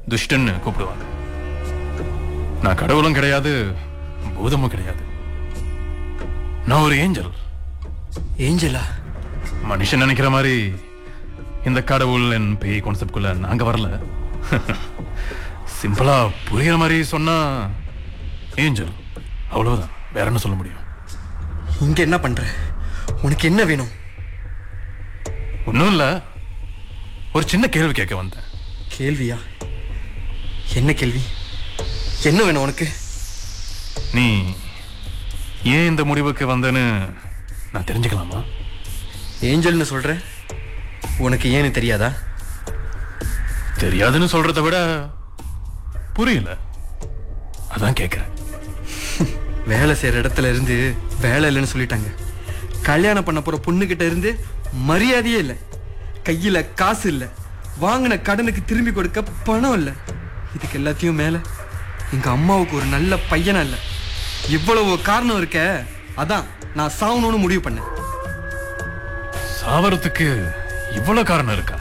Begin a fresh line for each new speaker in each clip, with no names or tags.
துஷ்டன்னு கூப்பிடுவாங்க நான் கடவுளும் கிடையாது பூதமும் கிடையாது நான் ஒரு ஏஞ்சல்
ஏஞ்சலா
மனுஷன் நினைக்கிற மாதிரி இந்த கடவுள் என் பேய் கான்செப்ட்குள்ள நாங்க வரல சிம்பிளா புரியுற மாதிரி சொன்னா ஏஞ்சல் அவ்வளவுதான் வேற என்ன சொல்ல முடியும்
இங்க என்ன பண்ற உனக்கு என்ன வேணும்
ஒன்றும் இல்ல ஒரு சின்ன கேள்வி கேட்க வந்தேன்
கேள்வியா என்ன கேள்வி என்ன வேணும் உனக்கு
நீ ஏன் இந்த முடிவுக்கு வந்தேன்னு நான் தெரிஞ்சுக்கலாமா
ஏஞ்சல்னு சொல்ற உனக்கு ஏன்னு தெரியாதா
தெரியாதுன்னு சொல்றதை விட புரியல அதான் கேட்கிறேன்
வேலை செய்யற இடத்துல இருந்து வேலை இல்லைன்னு சொல்லிட்டாங்க கல்யாணம் பண்ண போற பொண்ணுகிட்ட இருந்து மரியாதையே இல்லை கையில காசு இல்லை வாங்கின கடனுக்கு திரும்பி கொடுக்க பணம் இல்லை இதுக்கு எல்லாத்தையும் மேல எங்க அம்மாவுக்கு ஒரு நல்ல பையனா இல்லை இவ்வளவு காரணம் இருக்க அதான் நான் சாவணும்னு முடிவு பண்ணேன்
சாவறதுக்கு இவ்வளவு காரணம் இருக்கா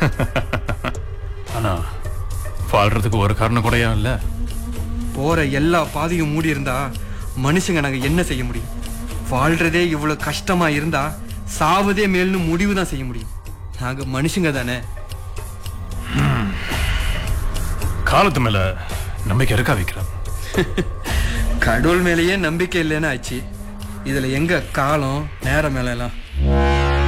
ஆனா வாழ்றதுக்கு ஒரு காரணம் கூடயா இல்ல
போற எல்லா பாதையும் மூடி இருந்தா மனுஷங்க நாங்க என்ன செய்ய முடியும் வாழ்றதே இவ்வளவு கஷ்டமா இருந்தா சாவதே மேல்னு முடிவு தான் செய்ய முடியும் நாங்க மனுஷங்க தானே
காலத்து மேல நம்பிக்கை இருக்கா வைக்கிறேன்
கடவுள் மேலேயே நம்பிக்கை இல்லைன்னு ஆச்சு இதுல எங்க காலம் நேரம் மேல எல்லாம்